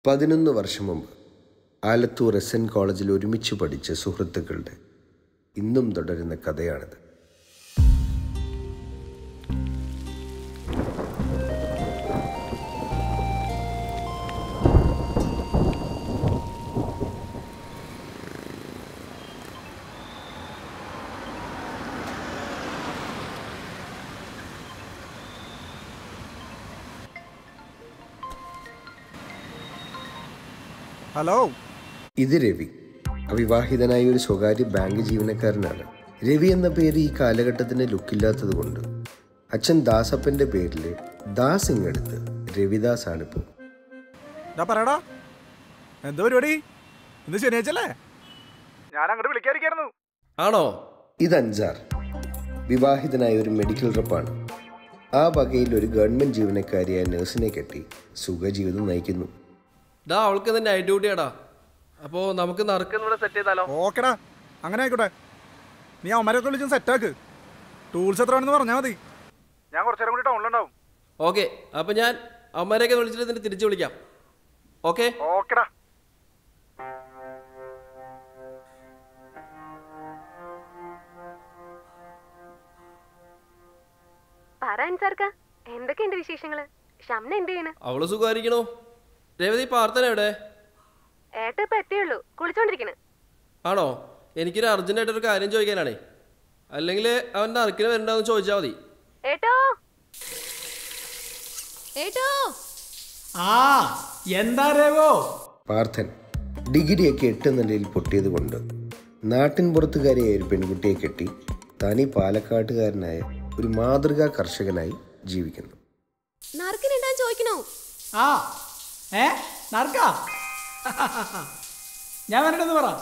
പതിനൊന്ന് വർഷം മുമ്പ് ആലത്തൂർ എസ് എൻ കോളേജിൽ ഒരുമിച്ച് പഠിച്ച സുഹൃത്തുക്കളുടെ ഇന്നും തുടരുന്ന കഥയാണിത് ഹലോ ഇത് രവി അവിവാഹിതനായ ഒരു സ്വകാര്യ ബാങ്ക് ജീവനക്കാരനാണ് രവി എന്ന പേര് ഈ കാലഘട്ടത്തിന് ലുക്കില്ലാത്തത് കൊണ്ട് അച്ഛൻ ദാസപ്പന്റെ പേരിൽ ദാസ് ഇങ്ങെടുത്ത് രവിദാസ് ആണിപ്പോൾ ഞാൻ പറയടാ എന്താ പരിപാടി ഇന്ന് ശനിയാഴ്ചല്ലേ ഞാൻ അങ്ങോട്ട് വിളിക്കാതിരിക്കായിരുന്നു ആണോ ഇത് അഞ്ചാർ വിവാഹിതനായ ഒരു മെഡിക്കൽ റപ്പാണ് ആ വകയിൽ ഒരു ഗവൺമെന്റ് ജീവനക്കാരിയായ നഴ്സിനെ കെട്ടി സുഖജീവിതം നയിക്കുന്നു ഡാ അവൾക്ക് നിന്റെ നൈറ്റ് ഡ്യൂട്ടിയാടാ അപ്പോൾ നമുക്ക് നറുക്കെന്നിവിടെ സെറ്റ് ചെയ്താലോ ഓക്കെടാ അങ്ങനെ ആയിക്കോട്ടെ നീ അവന്മാരൊക്കെ വിളിച്ച് സെറ്റാക്ക് ടൂൾസ് എത്ര വേണമെന്ന് പറഞ്ഞാൽ മതി ഞാൻ കുറച്ചു നേരം കൂടി ടൗണിലുണ്ടാവും ഓക്കെ അപ്പം ഞാൻ അമ്മേരെയൊക്കെ വിളിച്ചിട്ട് നിന്നെ തിരിച്ച് വിളിക്കാം ഓക്കെ ഓക്കെടാ പറ അൻസാർക്ക എന്തൊക്കെയുണ്ട് വിശേഷങ്ങള് ഷംന എന്ത് ചെയ്യണ് അവള് സുഖമായിരിക്കണോ രേവതി പ്രാർത്ഥന എവിടെ ഏട്ട ഇപ്പൊ എത്തിയുള്ളൂ കുളിച്ചോണ്ടിരിക്കണ് ആണോ എനിക്കൊരു അർജന്റായിട്ടൊരു കാര്യം ചോദിക്കാനാണേ അല്ലെങ്കിൽ അവൻ നറുക്കിന് വരണ്ടെന്ന് ചോദിച്ചാൽ മതി ഏട്ടോ ഏട്ടോ ആ എന്താ രേവോ പാർത്ഥൻ ഡിഗ്രിയൊക്കെ എട്ട് നിലയിൽ പൊട്ടിയത് കൊണ്ട് നാട്ടിൻ പുറത്തുകാരിയായ ഒരു പെൺകുട്ടിയെ കെട്ടി തനി പാലക്കാട്ടുകാരനായ ഒരു മാതൃകാ കർഷകനായി ജീവിക്കുന്നു നറുക്കിനുണ്ടാൻ ചോദിക്കണോ ആ ഏ നർക്ക ഞാൻ വരണ്ടെന്ന് പറ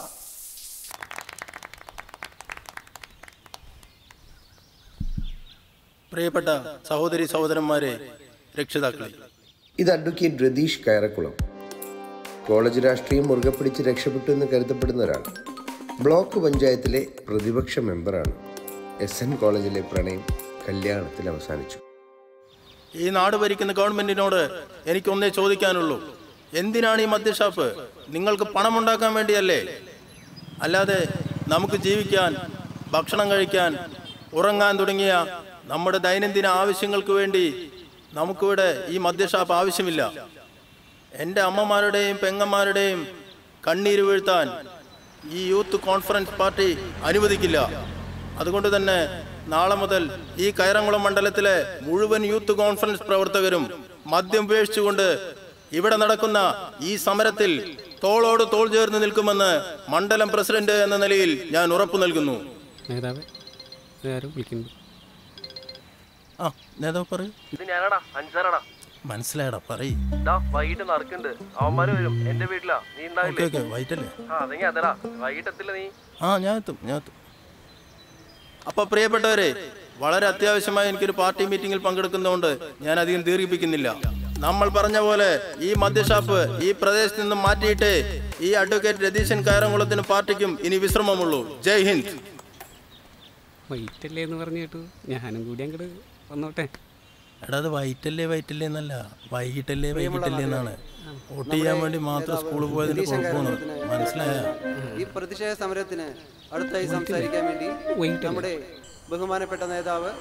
പ്രിയപ്പെട്ട സഹോദരി സഹോദരന്മാരെ രക്ഷിതാക്കളെ ഇത് അഡ്വക്കേറ്റ് രതീഷ് കയറക്കുളം കോളേജ് രാഷ്ട്രീയം മുറുകെ പിടിച്ച് രക്ഷപ്പെട്ടു എന്ന് കരുതപ്പെടുന്ന ഒരാൾ ബ്ലോക്ക് പഞ്ചായത്തിലെ പ്രതിപക്ഷ മെമ്പറാണ് എസ് എൻ കോളേജിലെ പ്രണയം കല്യാണത്തിൽ അവസാനിച്ചു ഈ നാട് ഭരിക്കുന്ന ഗവൺമെന്റിനോട് എനിക്കൊന്നേ ചോദിക്കാനുള്ളൂ എന്തിനാണ് ഈ മദ്യഷാപ്പ് നിങ്ങൾക്ക് പണമുണ്ടാക്കാൻ വേണ്ടിയല്ലേ അല്ലാതെ നമുക്ക് ജീവിക്കാൻ ഭക്ഷണം കഴിക്കാൻ ഉറങ്ങാൻ തുടങ്ങിയ നമ്മുടെ ദൈനംദിന ആവശ്യങ്ങൾക്ക് വേണ്ടി നമുക്കിവിടെ ഈ മദ്യഷാപ്പ് ആവശ്യമില്ല എൻ്റെ അമ്മമാരുടെയും പെങ്ങന്മാരുടെയും കണ്ണീര് വീഴ്ത്താൻ ഈ യൂത്ത് കോൺഫറൻസ് പാർട്ടി അനുവദിക്കില്ല അതുകൊണ്ട് തന്നെ നാളെ മുതൽ ഈ കയറംകുളം മണ്ഡലത്തിലെ മുഴുവൻ യൂത്ത് കോൺഫറൻസ് പ്രവർത്തകരും മദ്യം ഉപേക്ഷിച്ചുകൊണ്ട് ഇവിടെ നടക്കുന്ന ഈ സമരത്തിൽ തോളോട് തോൾ ചേർന്ന് നിൽക്കുമെന്ന് മണ്ഡലം പ്രസിഡന്റ് എന്ന നിലയിൽ ഞാൻ ഉറപ്പു നൽകുന്നു നേതാവേ ഇതാരും വിളിക്കുന്നു ആ നേതാവ് പറയൂ ഇത് ഞാനാടാ അഞ്ചാറാടാ മനസ്സിലായടാ പറയ് ഡാ വൈകിട്ട് നറുക്കുണ്ട് അവന്മാര് വരും എന്റെ വീട്ടിലാ നീ ഓക്കെ ഉണ്ടാവില്ലേ ഓക്കെ വൈറ്റല്ലേ ആ അതെങ്കിൽ അതടാ വൈകിട്ടെത്തില്ല നീ ആ ഞാൻ എത്തും ഞാൻ എത്തും അപ്പൊ പ്രിയപ്പെട്ടവരെ വളരെ അത്യാവശ്യമായി എനിക്കൊരു പാർട്ടി മീറ്റിംഗിൽ പങ്കെടുക്കുന്നതുകൊണ്ട് ഞാൻ അധികം ദീർഘിപ്പിക്കുന്നില്ല നമ്മൾ പറഞ്ഞ പോലെ ഈ മദ്യഷാപ്പ് ഈ പ്രദേശത്ത് നിന്നും മാറ്റിയിട്ട് ഈ അഡ്വക്കേറ്റ് രതീശൻ കയറംകുളത്തിനും പാർട്ടിക്കും ഇനി വിശ്രമമുള്ളൂ ജയ് ഹിന്ദ് വൈറ്റല്ലേ എന്ന് പറഞ്ഞു കേട്ടു ഞാനും കൂടി അങ്ങോട്ട് വന്നോട്ടെ എടാ അത് വൈറ്റല്ലേ വൈറ്റല്ലേ എന്നല്ല വൈകിട്ടല്ലേ വൈകിട്ടല്ലേ എന്നാണ് വോട്ട് ചെയ്യാൻ വേണ്ടി മാത്രം സ്കൂളിൽ പോയതിന്റെ കുഴപ്പമാണ് മനസ്സിലായ ഈ പ്രതിഷേധ സമരത്തിന് അടുത്തായി സംസാരിക്കാൻ വേണ്ടി വൈകിട്ടല്ലേ? നമ്മുടെ ബഹുമാനപ്പെട്ട നേതാവ്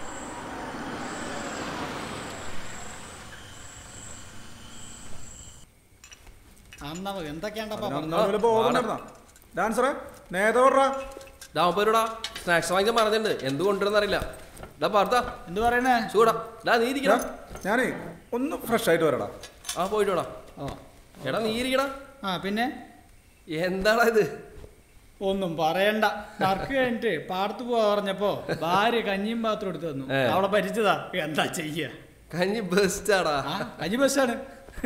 അന്നാ എന്തൊക്കെയാണ്ടപ്പാ അതുപോലെ പോകുന്നുണ്ടായിരുന്നോ ഡാൻസറെ നേതാവറാ ഡാ അവൻ പോരൂടാ സ്നാക്സ് വാങ്ങിക്കാൻ പറഞ്ഞിട്ടുണ്ട് എന്ത് കൊണ്ടുവരുന്നറിയില്ല ഡാ പാർത്ത എന്ത് പറയണേ ചൂടാ ഡാ നീ ഇരിക്കടാ ഞാനേ ഒന്ന് ഫ്രഷ് ആയിട്ട് വരടാ ആ പോയിട്ട് വാടാ ഓ എടാ നീ ഇരിക്കടാ ആ പിന്നെ എന്താടാ ഇത് ഒന്നും പറയണ്ട നർക്ക് കഴിഞ്ഞിട്ട് പാടത്ത് പോവാ പറഞ്ഞപ്പോ ഭാര്യ കഞ്ഞിയും പാത്രം എടുത്തു തന്നു ഏ. അവളെ പരിച്ചതാ എന്താ ചെയ്യ കഞ്ഞി ബെസ്റ്റാടാ ആ കഞ്ഞി ബസ്സാണ്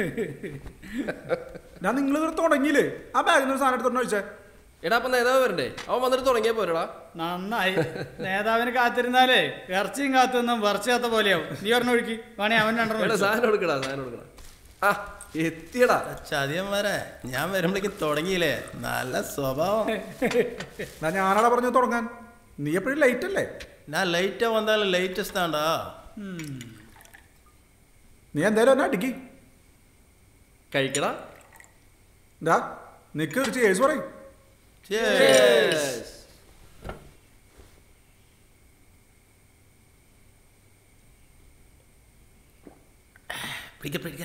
ഞാൻ നിങ്ങൾ ഇതൊരു തുടങ്ങിയില്ലേ ആ ബാഗിൽ നിന്ന് ഒരു സാധനം എടുത്തോണ്ട് ചോദിച്ചേ എടാ അപ്പൊ നേതാവ് വരണ്ടേ അവൻ വന്നിട്ട് തുടങ്ങിയ പോരടാ നന്നായി നേതാവിന് കാത്തിരുന്നാലേ ഇറച്ചിയും കാത്തുനിന്നും വറച്ചാത്ത പോലെയാവും നീ പറഞ്ഞ ഒഴുക്കി വേണേ അവൻ എടാ രണ്ടെണ്ണം സാധനം എടുക്കടാ സാധനം എടുക്കടാ ആ എത്തിയടാ ചതിയന്മാരെ ഞാൻ വരുമ്പോഴേക്കും തുടങ്ങിയില്ലേ നല്ല സ്വഭാവം ഞാൻ ഞാനാടാ പറഞ്ഞു തുടങ്ങാൻ നീ എപ്പോഴും ലൈറ്റ് അല്ലേ ഞാൻ ലൈറ്റ് വന്നാലും ലേറ്റസ്റ്റ് ആണ്ടാ നീ എന്തായാലും എന്നെ അടിക്ക് കഴിക്കടാ ഡാ നിക്ക് ചേസ് പറയും പിടിക്ക പിടിക്ക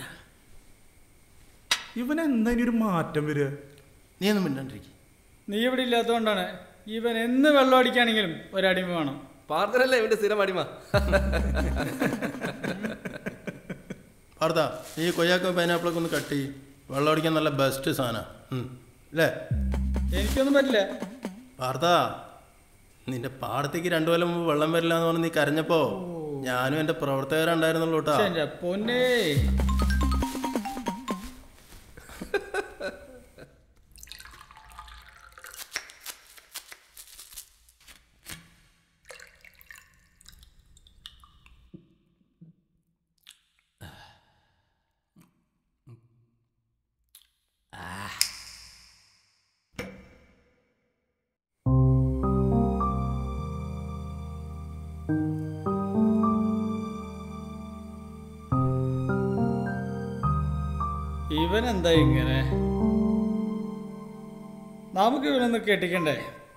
ഇവൻ എന്താ ഇനി ഒരു മാറ്റം വരിക നീ ഒന്നും മിണ്ടാണ്ടിരിക്കും നീ ഇവിടെ ഇല്ലാത്തതുകൊണ്ടാണ് ഇവൻ എന്ന് വെള്ളം അടിക്കുകയാണെങ്കിലും ഒരടിമ വേണം പാർത്തനല്ലേ ഇവന്റെ സ്ഥിരം അടിമ പാർത്ത ഈ കൊയ്യാക്കോ പൈനാപ്പിളൊക്കെ ഒന്ന് കട്ട് ചെയ്യും വെള്ളം അടിക്കാൻ നല്ല ബെസ്റ്റ് സാധനമാണ് അല്ലേ എനിക്കൊന്നും പറ്റില്ല പാർത്ത നിന്റെ പാടത്തേക്ക് രണ്ടു കൊല്ലം മുമ്പ് വെള്ളം വരില്ല എന്ന് പറഞ്ഞ് നീ കരഞ്ഞപ്പോ ഞാനും എന്റെ പ്രവർത്തകരുണ്ടായിരുന്നുള്ളൂ കേട്ടാ പക്ഷെ എൻ്റെ പൊന്നേ ഇവൻ എന്താ ഇങ്ങനെ നമുക്ക് ഇവനൊന്ന് കെട്ടിക്കണ്ടേ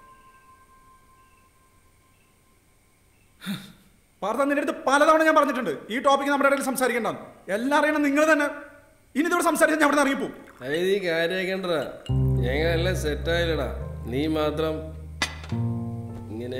പാർത്ത നിന്റെ അടുത്ത് പലതവണ ഞാൻ പറഞ്ഞിട്ടുണ്ട് ഈ ടോപ്പിക്ക് നമ്മുടെ ഇടയിൽ സംസാരിക്കേണ്ടെന്ന് എല്ലാം അറിയണം നിങ്ങൾ തന്നെ ഇനി ഇതോടെ സംസാരിച്ചാൽ ഞാൻ അവിടെ നിന്ന് ഇറങ്ങിപ്പോ അത് നീ കാര്യാക്കണ്ടടാ ഞങ്ങളെല്ലാം സെറ്റായില്ലടാ നീ മാത്രം ഇങ്ങനെ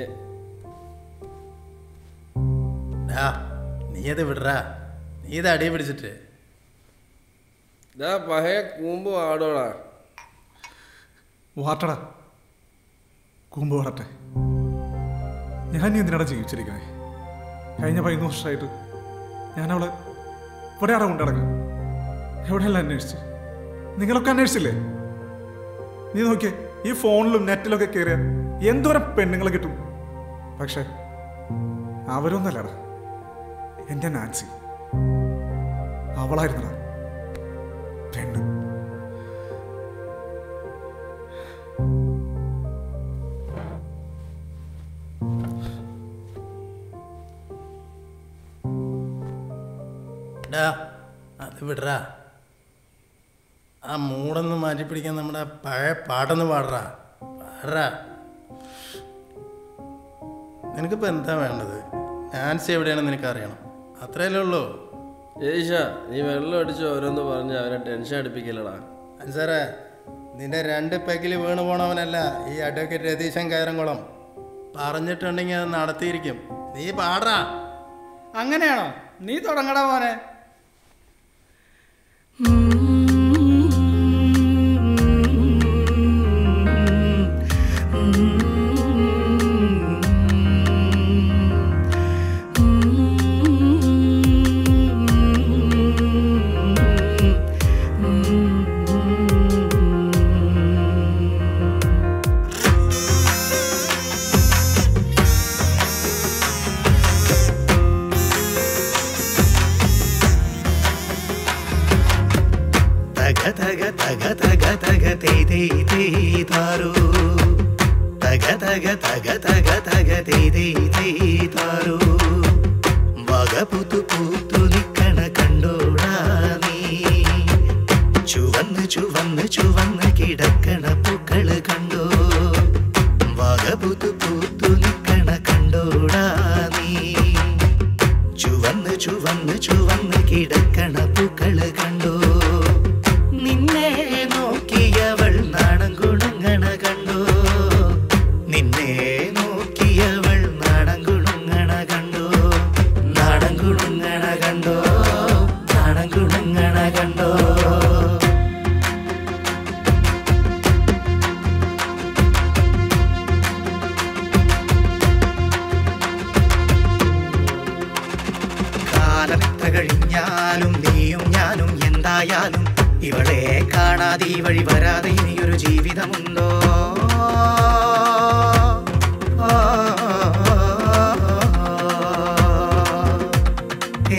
ആ, നീ അത് വിടറാ നീ ഇത് അടിയെ പിടിച്ചിട്ട് ഇതാ പഴയ കൂമ്പ് ആടോടാ വാട്ടടാ കൂമ്പ് വാടട്ടെ ഞാൻ നീ എന്തിനാടാ ജീവിച്ചിരിക്കണേ കഴിഞ്ഞ പതിനൊന്ന് വർഷമായിട്ട് ഞാൻ അവളെ ഇവിടെയാടാ കൊണ്ടിടങ്ങുക എവിടെയല്ല അന്വേഷിച്ച് നിങ്ങളൊക്കെ അന്വേഷിച്ചില്ലേ നീ നോക്കിയേ ഈ ഫോണിലും നെറ്റിലൊക്കെ കയറിയ എന്തോരം പെണ്ണുങ്ങളെ കിട്ടും പക്ഷെ അവരൊന്നല്ലടാ എൻ്റെ നാൻസി അവളായിരുന്നടാ പെണ്ണ് ഡാ അത് വിടറാ ആ മൂടൊന്ന് മാറ്റി പിടിക്കാൻ നമ്മുടെ പഴയ പാട്ടൊന്ന് പാടറാ പാടറാ നിനക്കിപ്പോൾ എന്താ വേണ്ടത് നാൻസി എവിടെയാണെന്ന് നിനക്ക് അറിയണം അത്രയല്ലേ ഉള്ളൂ ഏഷ നീ വെള്ളം അടിച്ച് ഓരോന്ന് പറഞ്ഞ് അവനെ ടെൻഷൻ അടുപ്പിക്കില്ലടാ സാറേ നിന്റെ രണ്ട് പെക്കിൽ വീണ് പോണവനല്ല ഈ അഡ്വക്കേറ്റ് രതീശൻ കയറംകുളം പറഞ്ഞിട്ടുണ്ടെങ്കിൽ അത് നടത്തിയിരിക്കും നീ പാടറാ അങ്ങനെയാണോ നീ തുടങ്ങടാ മോനെ തക തക തക തക തക തേ തേ തേ താരോ തക തക തക തക തക തേ തേ തേ താരോ വക പുതു പൂത്തു നിക്കണ കണ്ടോടാ നീ ചുവന്ന് ചുവന്ന് ചുവന്ന് കിടക്കണ പൂക്കള് കണ്ടോ വക പുതു പൂത്തു നിക്കണ കണ്ടോടാ നീ ചുവന്ന് ചുവന്ന് ചുവന്ന് കിടക്കണ പൂക്കള് കണ്ടോ നിന്നെ നോക്കിയവൾ നാണം കുണുങ്ങണ കണ്ടോ നിന്നെ നോക്കിയവൾ നാണം കുണുങ്ങണ കണ്ടോ നാണം കുണുങ്ങണ കണ്ടോ നാണം കുണുങ്ങണ കണ്ടോ കാലമെത്ര കഴിഞ്ഞാലും നീയും ഞാനും എന്തായാലും ഇവളെ കാണാതെ ഈ വഴി വരാതെ ഇനിയൊരു ജീവിതമുണ്ടോ ഏ,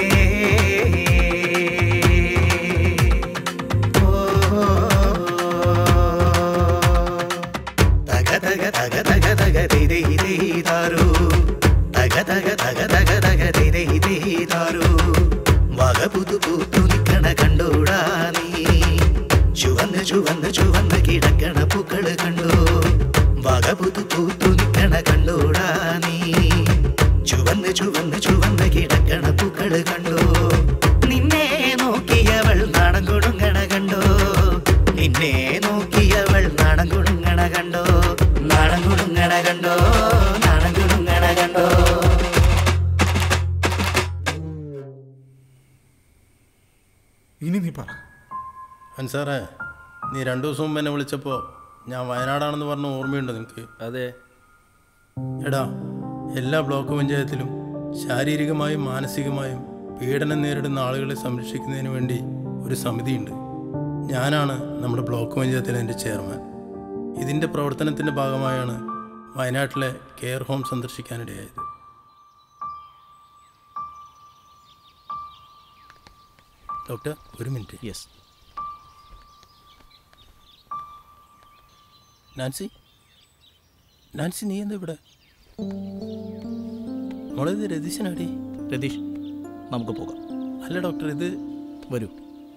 തക തക തക തക തക ദേ ദേ ദേ താരോ തക തക തക തക തക ദേ ദേ ദേ താരോ വക പുതു പൂത്തു നിക്കണ കണ്ടോടാ നീ ചുവന്ന് ചുവന്ന് ചുവന്ന് ചുവന്ന് കിടക്കണ പൂക്കള് കണ്ടോ വകപുതു പൂത്തു നിക്കണ കണ്ടോടാ നീ ചുവന്ന് ചുവന്ന് ചുവന്ന് കിടക്കണ പൂക്കള് കണ്ടോ നിന്നെ നോക്കിയവൾ നാണം കൊടുങ്ങണ കണ്ടോ നിന്നെ നോക്കിയവൾ നാണം കൊടുങ്ങണ കണ്ടോ നാണം കൊടുങ്ങണ കണ്ടോ നാണം കൊടുങ്ങണ കണ്ടോ ഇനി നീ പറ അൻസാറേ നീ രണ്ടു ദിവസം മുമ്പ് എന്നെ വിളിച്ചപ്പോൾ ഞാൻ വയനാടാണെന്ന് പറഞ്ഞ ഓർമ്മയുണ്ടോ നിനക്ക് അതെ എടാ എല്ലാ ബ്ലോക്ക് പഞ്ചായത്തിലും ശാരീരികമായും മാനസികമായും പീഡനം നേരിടുന്ന ആളുകളെ സംരക്ഷിക്കുന്നതിന് വേണ്ടി ഒരു സമിതിയുണ്ട് ഞാനാണ് നമ്മുടെ ബ്ലോക്ക് പഞ്ചായത്തിലെ എൻ്റെ ചെയർമാൻ ഇതിൻ്റെ പ്രവർത്തനത്തിൻ്റെ ഭാഗമായാണ് വയനാട്ടിലെ കെയർ ഹോം സന്ദർശിക്കാനിടയായത് ഡോക്ടർ ഒരു മിനിറ്റ് യെസ് നാൻസി നാൻസി നീ എന്താ ഇവിടെ മോളെ ഇത് രതീശനാടി രതീഷ് നമുക്ക് പോകാം അല്ല ഡോക്ടർ ഇത് വരൂ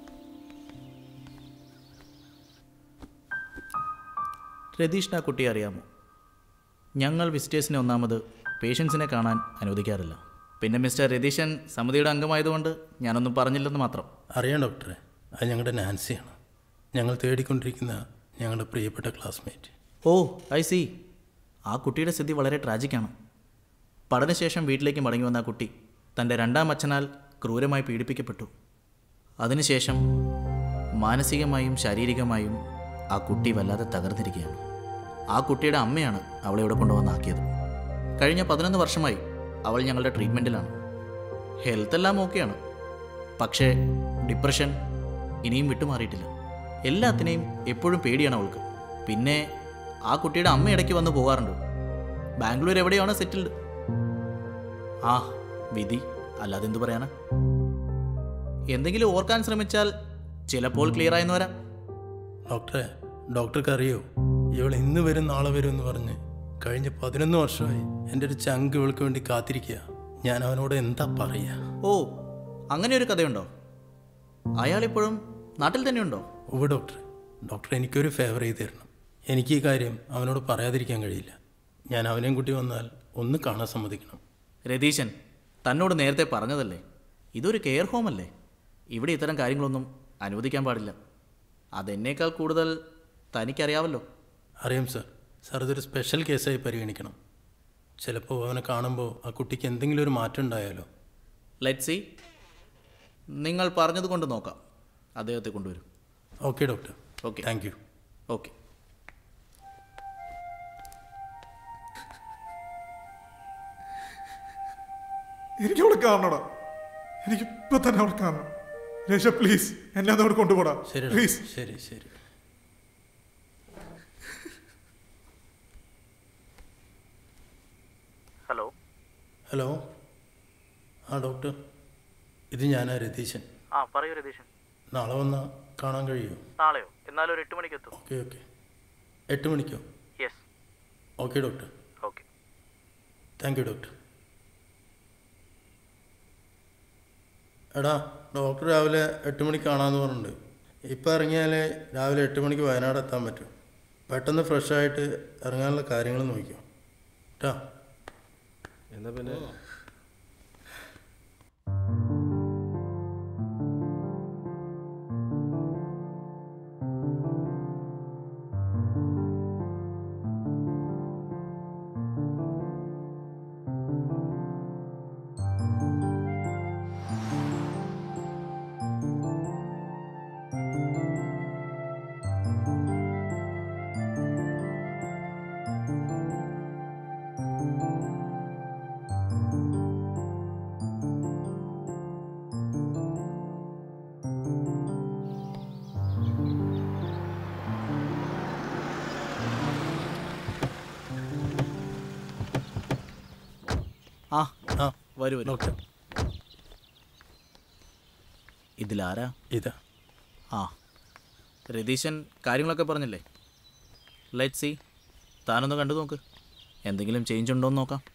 രതീഷിന് ആ കുട്ടിയെ അറിയാമോ ഞങ്ങൾ വിസിറ്റേഴ്സിനെ ഒന്നാമത് പേഷ്യൻസിനെ കാണാൻ അനുവദിക്കാറില്ല പിന്നെ മിസ്റ്റർ രതീശൻ സമിതിയുടെ അംഗമായതുകൊണ്ട് ഞാനൊന്നും പറഞ്ഞില്ലെന്ന് മാത്രം അറിയാം ഡോക്ടറെ അത് ഞങ്ങളുടെ നാൻസിയാണ് ഞങ്ങൾ തേടിക്കൊണ്ടിരിക്കുന്ന ഞങ്ങളുടെ പ്രിയപ്പെട്ട ക്ലാസ്മേറ്റ് ഓ ഐ സി ആ കുട്ടിയുടെ സ്ഥിതി വളരെ ട്രാജിക്കാണ് പഠനശേഷം വീട്ടിലേക്ക് മടങ്ങി വന്ന ആ കുട്ടി തൻ്റെ രണ്ടാം അച്ഛനാൽ ക്രൂരമായി പീഡിപ്പിക്കപ്പെട്ടു അതിനുശേഷം മാനസികമായും ശാരീരികമായും ആ കുട്ടി വല്ലാതെ തകർന്നിരിക്കുകയാണ് ആ കുട്ടിയുടെ അമ്മയാണ് അവളെ ഇവിടെ കൊണ്ടുവന്നാക്കിയത് കഴിഞ്ഞ പതിനൊന്ന് വർഷമായി അവൾ ഞങ്ങളുടെ ട്രീറ്റ്മെൻറ്റിലാണ് ഹെൽത്ത് എല്ലാം ഓക്കെയാണ് പക്ഷേ ഡിപ്രഷൻ ഇനിയും വിട്ടുമാറിയിട്ടില്ല എല്ലാത്തിനെയും എപ്പോഴും പേടിയാണ് അവൾക്ക് പിന്നെ ആ കുട്ടിയുടെ അമ്മ ഇടയ്ക്ക് വന്ന് പോകാറുണ്ട് ബാംഗ്ലൂർ എവിടെയാണ് സെറ്റിൽഡ് ആ വിധി അല്ലാതെ എന്തു പറയാനാ എന്തെങ്കിലും ഓർക്കാൻ ശ്രമിച്ചാൽ ചിലപ്പോൾ ക്ലിയർ ആയെന്ന് വരാം ഡോക്ടറെ ഡോക്ടർക്ക് അറിയോ ഇവൾ ഇന്ന് വരും നാളെ വരും എന്ന് പറഞ്ഞ് കഴിഞ്ഞ പതിനൊന്ന് വർഷമായി എൻ്റെ ഒരു ചങ്ക് ഇവൾക്ക് വേണ്ടി കാത്തിരിക്കുക ഞാൻ അവനോട് എന്താ പറയുക ഓ അങ്ങനെ ഒരു കഥയുണ്ടോ അയാൾ ഇപ്പോഴും നാട്ടിൽ തന്നെയുണ്ടോ ഓ ഡോക്ടർ ഡോക്ടർ എനിക്കൊരു ഫേവർ ചെയ്ത് തരണം എനിക്ക് ഈ കാര്യം അവനോട് പറയാതിരിക്കാൻ കഴിയില്ല ഞാൻ അവനെയും കൂട്ടി വന്നാൽ ഒന്ന് കാണാൻ സമ്മതിക്കണം രതീശൻ തന്നോട് നേരത്തെ പറഞ്ഞതല്ലേ ഇതൊരു കെയർ ഹോം അല്ലേ ഇവിടെ ഇത്തരം കാര്യങ്ങളൊന്നും അനുവദിക്കാൻ പാടില്ല അതെന്നേക്കാൾ കൂടുതൽ തനിക്കറിയാവല്ലോ അറിയാം സർ സാർ ഇതൊരു സ്പെഷ്യൽ കേസായി പരിഗണിക്കണം ചിലപ്പോൾ അവനെ കാണുമ്പോൾ ആ കുട്ടിക്ക് എന്തെങ്കിലും ഒരു മാറ്റം ഉണ്ടായാലോ ലെറ്റ് സി നിങ്ങൾ പറഞ്ഞത് കൊണ്ട് നോക്കാം അദ്ദേഹത്തെ കൊണ്ടുവരും okay doctor okay thank you okay എനിക്ക് അവളെ കാണണടാ എനിക്ക് ഇപ്പൊ തന്നെ അവളെ കാണണം രേഷ പ്ലീസ് എന്നെ ഒന്ന് അവിടെ കൊണ്ടുപോടാ ശരി ഡോക്ടർ. പ്ലീസ് ശരി ശരി ഹലോ ഹലോ ആ ഡോക്ടർ ഇത് ഞാനാ രതീശൻ ആ പറയൂ രതീഷൻ നാളെ വന്നാൽ കാണാൻ കഴിയുമോ നാളെയോ എന്നാലും ഒരു എട്ട് മണിക്ക് എത്തും ഓക്കെ ഓക്കെ എട്ട് മണിക്കോ yes okay doctor okay thank you doctor എടാ ഡോക്ടർ രാവിലെ എട്ട് മണിക്ക് കാണാമെന്ന് പറഞ്ഞിട്ടുണ്ട് ഇപ്പം ഇറങ്ങിയാലേ രാവിലെ എട്ട് മണിക്ക് വയനാട് എത്താൻ പറ്റും പെട്ടെന്ന് ഫ്രഷ് ആയിട്ട് ഇറങ്ങാനുള്ള കാര്യങ്ങൾ നോക്കിയോ കേട്ടോ എന്നാ പിന്നെ ആ ആ വരൂ വരൂ ഡോക്ടർ ഇതിലാരാ ഇതാ ആ രതീശൻ കാര്യങ്ങളൊക്കെ പറഞ്ഞില്ലേ ലെറ്റ് സി താനൊന്ന് കണ്ടു നോക്ക് എന്തെങ്കിലും ചേഞ്ച് ഉണ്ടോ എന്ന് നോക്കാം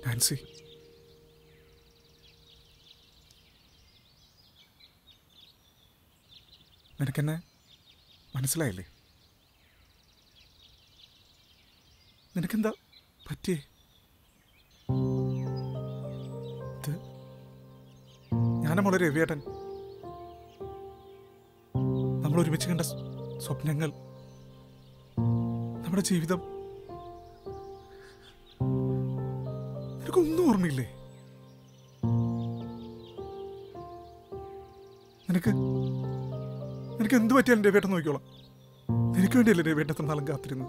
നാൻസി നിനക്കെന്നെ മനസ്സിലായില്ലേ നിനക്കെന്താ പറ്റിയേ ഇത് ഞാനാ മോളെ രവിയേട്ടൻ നമ്മൾ ഒരുമിച്ച് കണ്ട സ് സ്വപ്നങ്ങൾ നമ്മുടെ ജീവിതം നിനക്കൊന്നും ഓർമ്മയില്ലേ നിനക്ക് നിനക്ക് എന്ത് പറ്റിയാലും രവിയേട്ടൻ നോക്കിക്കോളാം നിനക്ക് വേണ്ടിയല്ലേ രവിയേട്ടൻ എത്ര നാളും കാത്തിരുന്നത്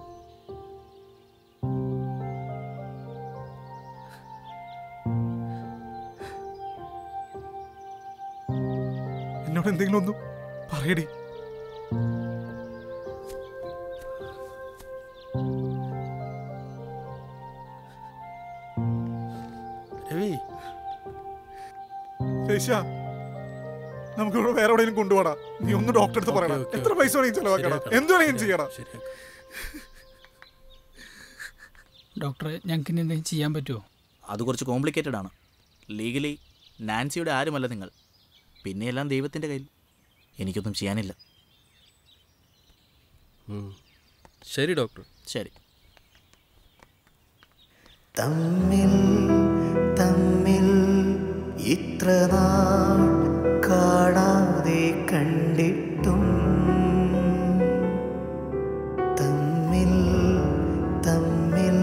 എന്നോട് എന്തെങ്കിലും ഒന്ന് പറയടി രവി രേഷ നമുക്ക് ഇവിടെ വേറെ എവിടെയെങ്കിലും കൊണ്ടുപോടാ നീ ഒന്ന് ഡോക്ടറെ അടുത്ത് പറയണം എത്ര പൈസ വേണമെങ്കിൽ ചെലവാക്കണം എന്ത് വേണമെങ്കിലും ചെയ്യണം ഡോക്ടറെ ഞങ്ങൾക്ക് ഇനി എന്തെങ്കിലും ചെയ്യാൻ പറ്റുമോ അത് കുറച്ച് കോംപ്ലിക്കേറ്റഡ് ആണ് ലീഗലി നാൻസിയുടെ ആരുമല്ല നിങ്ങൾ പിന്നെ എല്ലാം ദൈവത്തിൻ്റെ കയ്യിൽ എനിക്കൊന്നും ചെയ്യാനില്ല ശരി ഡോക്ടർ ശരി തമ്മിൽ തമ്മിൽ ഇത്ര നാൾ കാണാതെ കണ്ടിട്ടും തമ്മിൽ തമ്മിൽ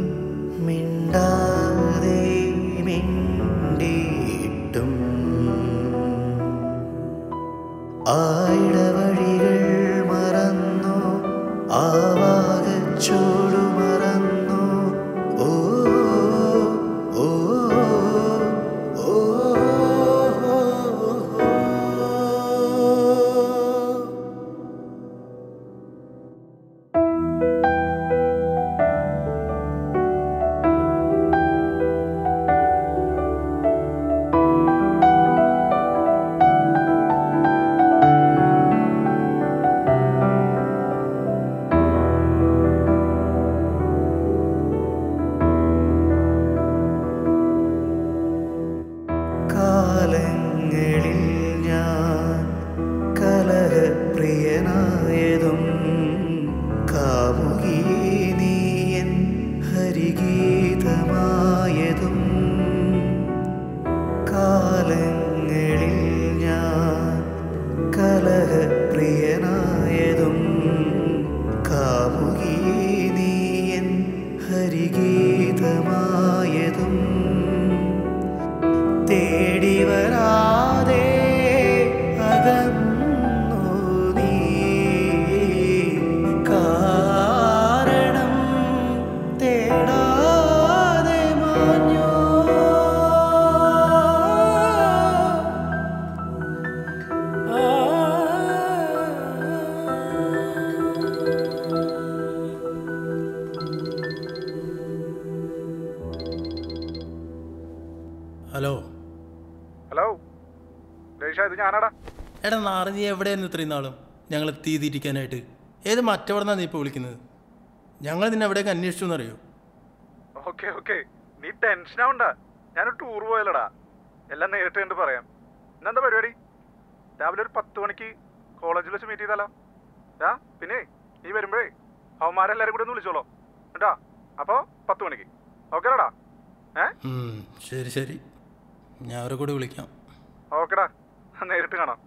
മിണ്ടാതെ മിണ്ടിയിട്ടും ആയിടവഴികൾ മറന്നു ആവാകച്ചോടു മറന്നു ഓ ഓ ഓ കാലങ്ങളിൽ ഞാൻ കലഹപ്രിയനായതും കാമുകി നീയൻ ഹരിഗീതമായതും കാലങ്ങളിൽ ഞാൻ കലഹപ്രിയനായതും കാമുകി നീയൻ ഹരിഗീതമായതും തേടി വരാതെ അകന്നു നീ കാരണം തേടാതെ മാഞ്ഞോ ഹലോ ഹലോ രേഷ ഇത് ഞാനാടാ എടാ നാറ് നീ എവിടെയായിരുന്നു ഇത്രയും നാളും ഞങ്ങൾ തീ തീറ്റിക്കാനായിട്ട് ഏത് മറ്റവിടെന്നാ നീ ഇപ്പോൾ വിളിക്കുന്നത് ഞങ്ങൾ നിന്നെ എവിടെയൊക്കെ അന്വേഷിച്ചു എന്നറിയോ ഓക്കെ ഓക്കെ നീ ടെൻഷൻ ആവണ്ട ഞാനൊരു ടൂർ പോയല്ലടാ എല്ലാം നേരിട്ട് കണ്ട് പറയാം ഇന്നെന്താ പരിപാടി രാവിലെ ഒരു പത്ത് മണിക്ക് കോളേജിൽ വെച്ച് മീറ്റ് ചെയ്താലോ ആ പിന്നെ നീ വരുമ്പോഴേ അവന്മാരെല്ലാരും കൂടെ ഒന്ന് വിളിച്ചോളൂ കേട്ടാ അപ്പോ പത്ത് മണിക്ക് ഓക്കേടാ ഏ ഉം, ശരി ശരി ഞാൻ അവരെ കൂടി വിളിക്കാം ഓക്കെടാ നേരിട്ട് കാണാം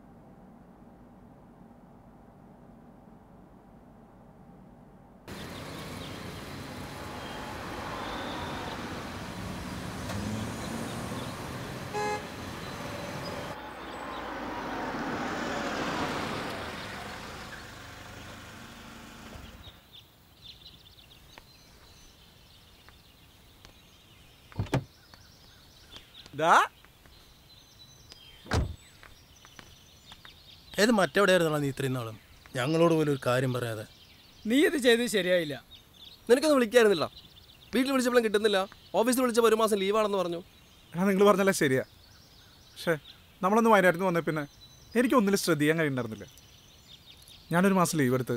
ഏത് മറ്റെവിടെയായിരുന്നോ നീ ഇത്രയും നാളും ഞങ്ങളോട് പോലും ഒരു കാര്യം പറയാതെ നീ ഇത് ചെയ്തത് ശരിയായില്ല നിനക്കൊന്നും വിളിക്കായിരുന്നില്ല വീട്ടിൽ വിളിച്ചപ്പോഴും കിട്ടുന്നില്ല ഓഫീസിൽ വിളിച്ചപ്പോൾ ഒരു മാസം ലീവാണെന്ന് പറഞ്ഞു എടാ നിങ്ങൾ പറഞ്ഞല്ലേ ശരിയാ പക്ഷേ നമ്മളൊന്ന് വയനാട്ടിൽ നിന്ന് വന്നേ പിന്നെ എനിക്ക് ഒന്നിലും ശ്രദ്ധിക്കാൻ കഴിയുന്നുണ്ടായിരുന്നില്ല ഞാനൊരു മാസം ലീവ് എടുത്ത്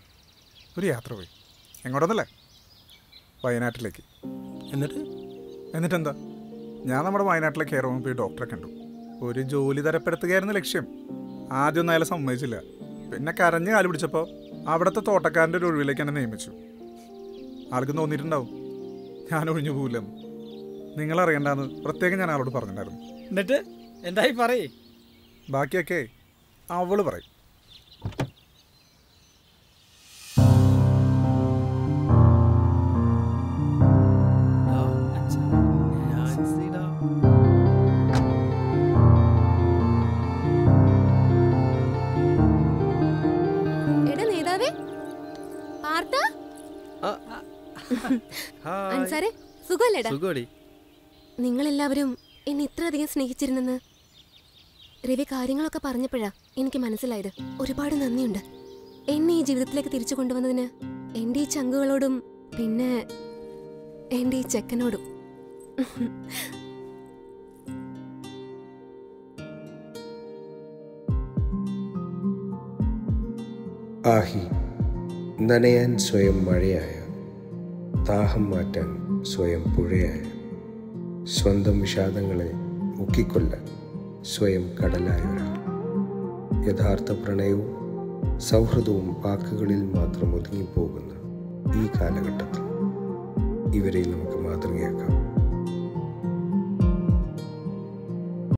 ഒരു യാത്ര പോയി എങ്ങോട്ടൊന്നല്ലേ വയനാട്ടിലേക്ക് എന്നിട്ട് എന്നിട്ടെന്താ ഞാൻ നമ്മുടെ വയനാട്ടിലെ കെയർ ഹോമിൽ പോയി ഡോക്ടറെ കണ്ടു ഒരു ജോലി തരപ്പെടുത്തുകയായിരുന്നു ലക്ഷ്യം ആദ്യമൊന്നും അയാളെ സമ്മതിച്ചില്ല പിന്നെ കരഞ്ഞ് കാല് പിടിച്ചപ്പോൾ അവിടുത്തെ തോട്ടക്കാരൻ്റെ ഒരു ഒഴിവിലേക്ക് എന്നെ നിയമിച്ചു ആൾക്ക് തോന്നിയിട്ടുണ്ടാവും ഞാൻ ഒഴിഞ്ഞു പോവില്ലെന്ന് നിങ്ങൾ അറിയണ്ടെന്ന് പ്രത്യേകം ഞാൻ ആളോട് പറഞ്ഞിട്ടുണ്ടായിരുന്നു എന്നിട്ട് എന്തായി പറയേ ബാക്കിയൊക്കെ അവള് പറയും എടാ നേതാവേ പാർത്ത അൻസാരെ സുഖമല്ലേടാ സുഖോടി നിങ്ങളെല്ലാവരും എന്നെ ഇത്രയധികം സ്നേഹിച്ചിരുന്നെന്ന് രവി കാര്യങ്ങളൊക്കെ പറഞ്ഞപ്പോഴാ എനിക്ക് മനസ്സിലായത് ഒരുപാട് നന്ദിയുണ്ട് എന്നെ ഈ ജീവിതത്തിലേക്ക് തിരിച്ചു കൊണ്ടുവന്നതിന് എൻ്റെ ഈ ചങ്കുകളോടും പിന്നെ എൻ്റെ ഈ ചെക്കനോടും ആഹി നനയാൻ സ്വയം മഴയായ ദാഹം മാറ്റാൻ സ്വയം പുഴയായ സ്വന്തം വിഷാദങ്ങളെ മുക്കിക്കൊല്ലാൻ സ്വയം കടലായ ഒരാൾ യഥാർത്ഥ പ്രണയവും സൗഹൃദവും വാക്കുകളിൽ മാത്രം ഒതുങ്ങിപ്പോകുന്ന ഈ കാലഘട്ടത്തിൽ ഇവരെ നമുക്ക് മാതൃകയാക്കാം